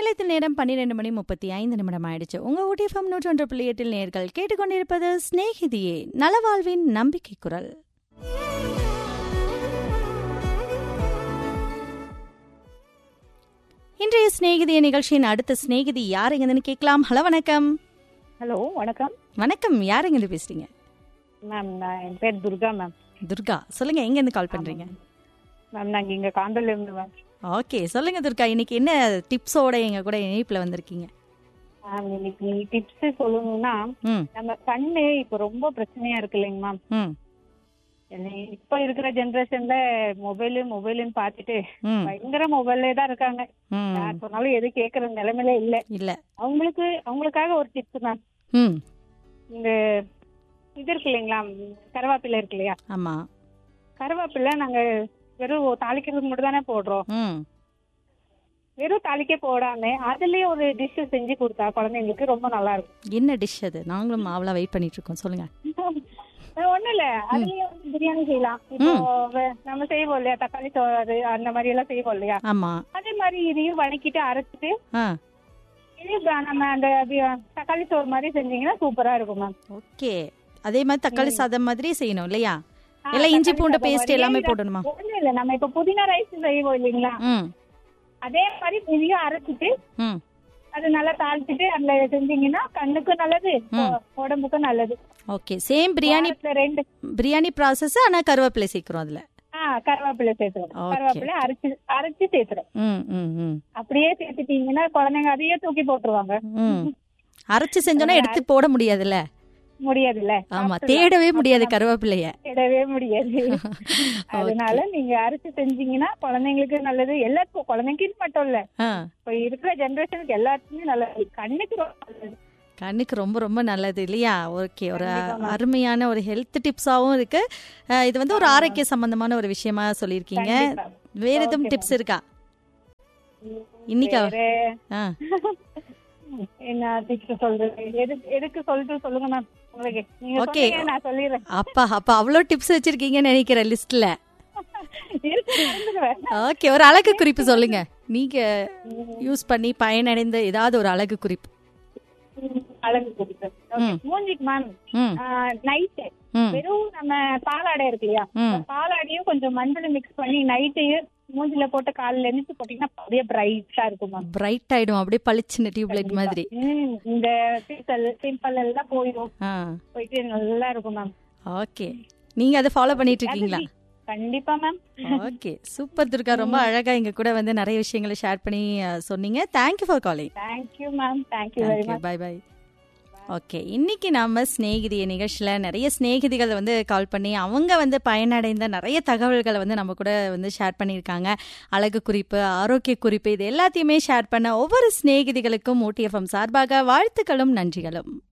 நிலையத்தில் நேரம் பன்னிரெண்டு மணி முப்பத்தி ஐந்து நிமிடம் ஆயிடுச்சு உங்க ஊட்டிஎஃப்எம் நூற்றொன்று புள்ளி எட்டில் நேர்கள் கேட்டுக்கொண்டிருப்பது ஸ்நேகிதியே நலவாழ்வின் நம்பிக்கை குரல் இன்றைய சிநேகிதிய நிகழ்ச்சியின் அடுத்த சிநேகிதி யாருங்கன்னு கேட்கலாம் ஹலோ வணக்கம் ஹலோ வணக்கம் வணக்கம் யாருங்க பேசுறீங்க மேம் நான் என் பேர் துர்கா மேம் துர்கா சொல்லுங்க எங்க இருந்து கால் பண்றீங்க மேம் நாங்க இங்க காந்தல்ல இருந்து மேம் ஓகே சொல்லுங்க துர்கா இன்னைக்கு என்ன டிப்ஸோட எங்க கூட இணைப்புல வந்திருக்கீங்க மேம் இன்னைக்கு டிப்ஸ் சொல்லணும்னா ம் நம்ம கண்ணு இப்ப ரொம்ப பிரச்சனையா இருக்கு இல்லைங்க மேம் ம் இப்ப இருக்கிற ஜெனரேஷன்ல மொபைலு மொபைலுன்னு பாத்துட்டு ம் பயங்கர மொபைல்லே தான் இருக்காங்க ம் யார் சொன்னாலும் எது கேக்குற நிலைமையில இல்ல இல்ல அவங்களுக்கு அவங்களுக்காக ஒரு டிப்ஸ் மேம் ம் இந்த இது இருக்கு இல்லைங்களா கருவேப்பிலை இருக்கு இல்லையா ஆமா கருவேப்பிலை நாங்க வெறும் தாளிக்கிறதுக்கு மட்டும் தானே போடுறோம் ம் வெறும் தாளிக்க போடாம அதுலயே ஒரு டிஷ் செஞ்சு கொடுத்தா குழந்தைங்களுக்கு ரொம்ப நல்லா இருக்கும் என்ன டிஷ் அது நாங்களும் மாவலா வெயிட் பண்ணிட்டு இருக்கோம் சொல்லுங்க ஒண்ணும் இல்ல அதுலயே வந்து பிரியாணி செய்யலாம் இப்போ வ- நம்ம செய்வோம் இல்லையா தக்காளி சோறு அந்த மாதிரி எல்லாம் செய்வோம் இல்லையா ஆமா அதே மாதிரி இதையும் வதக்கிட்டு அரைச்சிட்டு ஆ இது ப- நம்ம அந்த பி- தக்காளி சோறு மாதிரி செஞ்சீங்கன்னா சூப்பரா இருக்கும் மேம் ஓகே அதே மாதிரி தக்காளி சாதம் மாதிரி செய்யணும் இல்லையா எல்லாம் இஞ்சி பூண்டு பேஸ்ட் எல்லாமே போடணுமா ஒண்ணும் இல்ல நம்ம இப்ப புதினா ரைஸ் செய்வோம் இல்லைங்களா ம் அதே மாதிரி இதையும் அரைச்சிட்டு ம் அது நல்லா தாளிச்சிட்டு அதுல செஞ்சீங்கன்னா கண்ணுக்கும் நல்லது உ- உடம்புக்கும் நல்லது ஓகே சேம் பிரியாணி வாரத்துல ரெண்டு பிரியாணி ப்ராசஸ் ஆனா கருவேப்பிலை சேர்க்கிறோம் அதுல ஆ கருவேப்பிலை சேர்த்துறோம் Okay. கருவேப்பிலை அரைச்சு அரைச்சு சேர்த்துறோம் ம் ம் ம் அப்படியே சேர்த்துட்டீங்கன்னா குழந்தைங்க அதையே தூக்கி போட்டுருவாங்க ம் அரைச்சு செஞ்சோன்னா எடுத்து போட முடியாதுல்ல முடியாதுல்ல ஆமா தேடவே முடியாது கருவேப்பிலைய இடவே முடியாது அதனால நீங்க அரைச்சு செஞ்சீங்கன்னா குழந்தைங்களுக்கு நல்லது எல்லாருக்கும் குழந்தைக்கு மட்டும் இல்ல ஆ இப்ப இருக்கிற ஜெனரேஷனுக்கு எல்லாத்துக்குமே நல்லது கண்ணுக்கு ரொம்ப நல்லது கண்ணுக்கு ரொம்ப ரொம்ப நல்லது இல்லையா ஓகே ஒரு அருமையான ஒரு ஹெல்த் டிப்ஸாவும் இருக்கு அஹ், இது வந்து ஒரு ஆரோக்கிய சம்பந்தமான ஒரு விஷயமா சொல்லியிருக்கீங்க கண்டிப்பா. வேற எதுவும் டிப்ஸ் இருக்கா இன்னைக்கு அவ- வேற ஆ என்ன டிப்ஸ் சொல்றது எதுக்கு எதுக்கு சொல்லிட்டு சொல்லுங்க மேம் உங்களுக்கு நீங்க Okay. சொன்னீங்க, நான் சொல்லிடுறேன் அப்பா அப்ப அவ்வளோ டிப்ஸ் வச்சிருக்கீங்கன்னு நினைக்கிறேன் லிஸ்ட்ல இருக்கு, மறந்துடுவேன். ஓகே ஒரு அழகு குறிப்பு சொல்லுங்க நீங்க யூஸ் பண்ணி பயனடைந்த ஏதாவது ஒரு அழகு குறிப்பு ம், அழகு கொடுத்து மூஞ்சிக்கு மேம் ம் நைட்டு ம் வெறும் நம்ம பாலாடை இருக்கு இல்லையா ம் பாலாடையும் கொஞ்சம் மஞ்சள் மிக்ஸ் பண்ணி நைட்டு மூஞ்சில போட்டு காலையில எழுந்து போட்டீங்கன்னா அப்படியே பிரைட்டா இருக்கும் மேம் பிரைட் ஆயிடும் அப்படியே பளிச்சுன்னு டியூப்லைட் மாதிரி ம், இந்த பிம்பிள் பிம்பிள் எல்லாம் போயிடும் ஆ போயிட்டு நல்லா இருக்கும் மேம் ஓகே நீங்க அதை ஃபாலோ பண்ணிட்டு இருக்கீங்களா கண்டிப்பா மேம் ஓகே சூப்பர் துர்கா ரொம்ப அழகா எங்க கூட வந்து நிறைய விஷயங்களை ஷேர் பண்ணி அஹ், சொன்னீங்க thank you for calling thank you ma'am thank you very thank you much bye bye okay இன்னைக்கு நாம சிநேகிதிய நிகழ்ச்சியில நிறைய சிநேகிதிகள் வந்து கால் பண்ணி அவங்க வந்து பயனடைந்த நிறைய தகவல்களை வந்து நம்ம கூட வந்து ஷேர் பண்ணியிருக்காங்க அழகு குறிப்பு ஆரோக்கிய குறிப்பு இது எல்லாத்தையுமே ஷேர் பண்ண ஒவ்வொரு சிநேகிதிகளுக்கும் ஓடிஎஃப்எம் சார்பாக வாழ்த்துக்களும் நன்றிகளும்